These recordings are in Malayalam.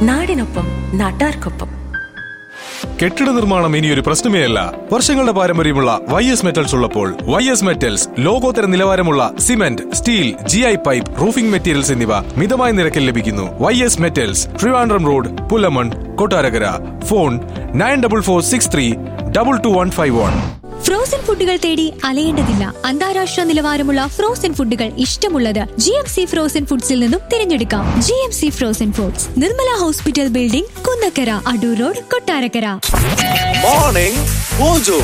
നാടിനൊപ്പം നാട്ടാർക്കൊപ്പം കെട്ടിട നിർമ്മാണം ഇനി ഒരു പ്രശ്നമേ അല്ല വർഷങ്ങളുടെ പാരമ്പര്യമുള്ള വൈ എസ് മെറ്റൽസ് ഉള്ളപ്പോൾ വൈ എസ് മെറ്റൽസ് ലോകോത്തര നിലവാരമുള്ള cement steel G I pipe roofing materials എന്നിവ മിതമായ നിരക്കിൽ ലഭിക്കുന്നു Y S metals Trivandrum road Pulamon Kottarakara phone nine double four six three double two one five one frozen ഫുഡുകൾ തേടി അലയേണ്ടതില്ല അന്താരാഷ്ട്ര നിലവാരമുള്ള ഫ്രോസൺ ഫുഡുകൾ ഇഷ്ടമുള്ളത് ജി എം സി ഫ്രോസൺ ഫുഡ്സിൽ നിന്നും തിരഞ്ഞെടുക്കാം G M C frozen foods Nirmala hospital building Kunnakkara Adoor road Kottarakkara morning Mojo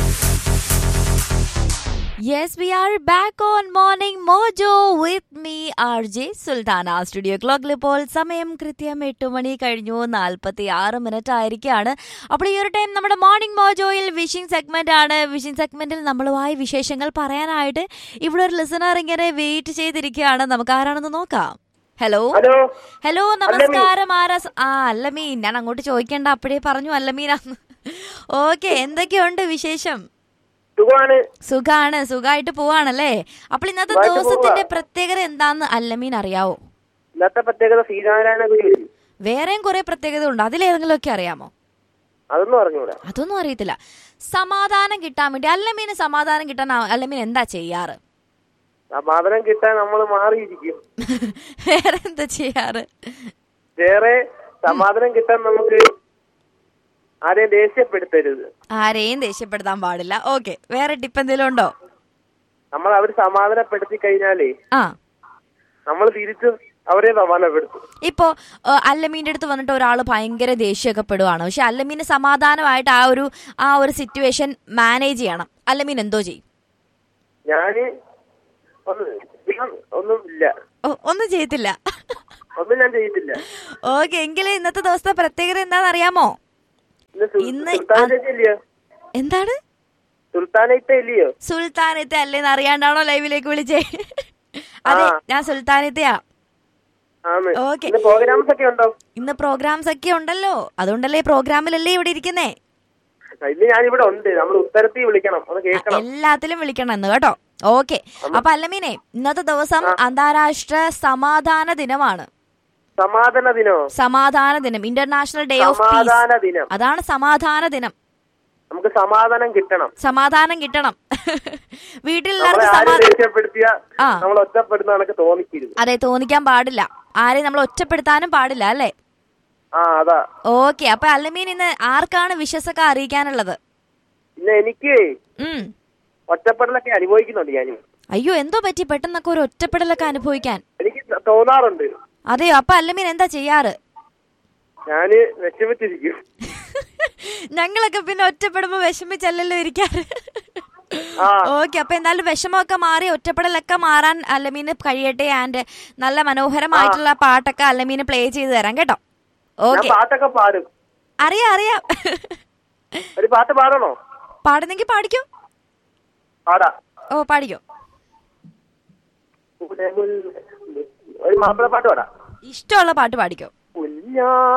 Yes, we are back on Morning Mojo with me, RJ Sultana studio ക്ലോക്കിൽ ഇപ്പോൾ സമയം കൃത്യം എട്ട് മണി കഴിഞ്ഞു നാൽപ്പത്തി ആറ് മിനിറ്റ് ആയിരിക്കുകയാണ് അപ്പോൾ ഈ ഒരു ടൈം നമ്മുടെ മോർണിംഗ് മോജോയിൽ വിഷിംഗ് സെഗ്മെന്റ് ആണ് വിഷിംഗ് സെഗ്മെന്റിൽ നമ്മളുമായി വിശേഷങ്ങൾ പറയാനായിട്ട് ഇവിടെ ഒരു ലിസണർ ഇങ്ങനെ വെയിറ്റ് ചെയ്തിരിക്കുകയാണ് നമുക്ക് ആരാണെന്ന് നോക്കാം ഹലോ ഹലോ ഹലോ നമസ്കാരം ആരാ സ- ആ അല്ലമീൻ ഞാൻ അങ്ങോട്ട് ചോദിക്കേണ്ട അപ്പോഴേ പറഞ്ഞു അല്ലമീനാന്ന് ഓക്കെ എന്തൊക്കെയുണ്ട് വിശേഷം സുഖമാണ് സുഖാണ് സുഖമായിട്ട് പോവാണല്ലേ അപ്പോൾ ഇന്നത്തെ സുഖായിട്ട് ദിവസത്തിന്റെ പോവാ. പ്രത്യേകത എന്താന്ന് അല്ലമീൻ അറിയാവോ ഇന്നത്തെ പ്രത്യേകത ശ്രീനാരായണ ഗുരു വേറെയും കുറെ പ്രത്യേകത ഉണ്ട് അതിലേതെങ്കിലും ഒക്കെ അറിയാമോ അതൊന്നും അറിഞ്ഞൂടാ അതൊന്നും അറിയത്തില്ല സമാധാനം കിട്ടാൻ വേണ്ടി അല്ലമീന് സമാധാനം കിട്ടാൻ ആ- അല്ലമീൻ എന്താ ചെയ്യാറ് സമാധാനം കിട്ടാൻ നമ്മൾ മാറിയിരിക്കും വേറെ എന്താ ചെയ്യാറ് വേറെ സമാധാനം കിട്ടാൻ നമുക്ക് ആരെയും ദേഷ്യപ്പെടുത്തരുത് ആരെയും ദേഷ്യപ്പെടുത്താൻ പാടില്ല ഓക്കെ വേറെ ടിപ്പ് എന്തെങ്കിലും ഉണ്ടോ നമ്മൾ അവർ സമാധാനപ്പെടുത്തി കഴിഞ്ഞാലേ ആ നമ്മൾ തിരിച്ച് അവരെ സമാധാനപ്പെടുത്തും ഇപ്പോ ഏഹ്, അല്ലമീന്റെ അടുത്ത് വന്നിട്ട് ഒരാൾ ഭയങ്കര ദേഷ്യമൊക്കെ പെടുവാണ് പക്ഷെ അല്ലമീന് സമാധാനമായിട്ട് ആ ഒരു ആ ഒരു സിറ്റുവേഷൻ മാനേജ് ചെയ്യണം അല്ലമീൻ എന്തോ ചെയ്യും ഞാന് ഒന്ന് ഞാൻ ഒന്നും ഇല്ല ഓ, ഒന്നും ചെയ്യത്തില്ല ഒന്നും ഞാൻ ചെയ്തിട്ടില്ല ഓക്കെ എങ്കിലും ഇന്നത്തെ ദിവസത്തെ പ്രത്യേകത എന്താണെന്ന് അറിയാമോ ഇന്ന് സു- ഇന്ന് സുൽത്താനത്തെ ഇല്ലയോ എന്താണ് സുൽത്താനത്തെ ഇല്ലയോ സുൽത്താനത്തെ അല്ലേന്ന് അറിയാണ്ടാണോ ലൈവിലേക്ക് വിളിച്ചേ അതെ ആ. ഞാൻ സുൽത്താനത്തെയാ ആണ് ഓക്കേ. ഇന്ന് പ്രോഗ്രാംസ് ഒക്കെ ഉണ്ടോ ഇന്ന് പ്രോഗ്രാംസ് ഒക്കെ ഉണ്ടല്ലോ അതുകൊണ്ടല്ലേ പ്രോഗ്രാമിലല്ലേ ഇവിടെ ഇരിക്കുന്നേ ഇന്ന് ഞാൻ ഇവിടെ ഉണ്ട് നമ്മൾ ഉത്തരത്തിൽ വിളിക്കണം ഒന്ന് കേൾക്കണം എല്ലാത്തിലും വിളിക്കണം എന്ന് കേട്ടോ ഓക്കെ അപ്പൊ അല്ലമീനെ ഇന്നത്തെ ദിവസം അന്താരാഷ്ട്ര സമാധാന ദിനമാണ് സമാധാന ദിനോ സമാധാന ദിനം ഇന്റർനാഷണൽ ഡേ ഓഫ് പീസ് സമാധാന ദിനം അതാണ് സമാധാന ദിനം നമുക്ക് സമാധാനം കിട്ടണം സമാധാനം കിട്ടണം വീട്ടിൽ നമ്മളെ എല്ലാവർക്കും ആരും സമാ ദേഷ്യപ്പെടുത്തിയ ആ. നമ്മൾ ഒറ്റപ്പെടുന്ന കണക്ക് തോന്നിക്കരുത് അതെ തോന്നിക്കാൻ പാടില്ല ആരെയും നമ്മൾ ഒറ്റപ്പെടുത്താനും പാടില്ല അല്ലേ ആ അതാ ഓക്കെ അപ്പൊ അല്ലമീൻ ഇന്ന് ആർക്കാണ് വിശ്വസൊക്കെ അറിയിക്കാനുള്ളത് പിന്നെ എനിക്ക് ഉം ഒറ്റപ്പെടലൊക്കെ അനുഭവിക്കുന്നുണ്ട് ഞാൻ അയ്യോ എന്തോ പറ്റി പെട്ടെന്നൊക്കെ ഒരു ഒറ്റപ്പെടലൊക്കെ അനുഭവിക്കാൻ എനിക്ക് തോന്നാറുണ്ട് അതെയോ അപ്പൊ അല്ലമീൻ എന്താ ചെയ്യാറ് ഞാന് വിഷമിച്ചിരിക്കും ഞങ്ങളൊക്കെ പിന്നെ ഒറ്റപ്പെടുമ്പോ വിഷമിച്ചല്ലല്ലോ ഇരിക്കാറ് ആ. ഓക്കെ അപ്പൊ എന്തായാലും വിഷമമൊക്കെ മാറി ഒറ്റപ്പെടലൊക്കെ മാറാൻ അല്ലമീന് കഴിയട്ടെ ആൻഡ് നല്ല മനോഹരമായിട്ടുള്ള പാട്ടൊക്കെ അല്ലമീന് പ്ലേ ചെയ്ത് തരാം കേട്ടോ ഞാൻ ഓക്കെ പാട്ടൊക്കെ പാടും അറിയാം അറിയാം ഒരു പാട്ട് പാടണോ പാടുന്നെങ്കിൽ പാടിക്കോ പാടാ ഓ പാടിക്കോ ഒരു മാപ്പിള പാട്ട് പാടാ ഇഷ്ടമുള്ള പാട്ട് പാടിക്കോ കുഞ്ഞാ